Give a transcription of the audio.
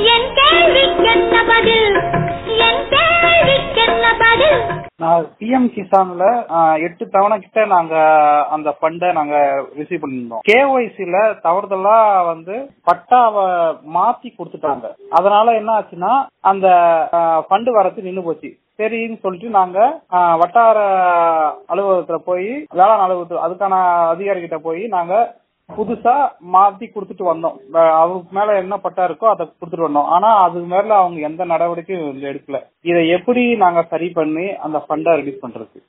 என் கேள்விக்கென்ன பதில் என் கேள்விக்கென்ன பதில் நான் பிஎம் கிசான்ல ஆ, எட்டு தவணை கிட்ட நாங்க அந்த ஃபண்டை நாங்க ரிசீவ் பண்ணிருந்தோம் கேஒய்சில தவறுதலா வந்து பட்டாவை மாத்தி கொடுத்துட்டாங்க அதனால என்ன ஆச்சுன்னா அந்த ஃபண்டு வரது நின்னு போச்சு சரின்னு சொல்லிட்டு நாங்க ஆ, வட்டார அலுவலகத்துல போய் வேளாண் அலுவலகத்துல அதுக்கான அதிகாரி கிட்ட போய் நாங்க புதுசா மாத்தி கொடுத்துட்டு வந்தோம் அஹ் அவருக்கு மேல என்ன பட்டா இருக்கோ அதை கொடுத்துட்டு வந்தோம் ஆனா அது மேல அவங்க எந்த நடவடிக்கையும் எடுக்கல இதை எப்படி நாங்க சரி பண்ணி அந்த ஃபண்டை ரிலீஸ் பண்றது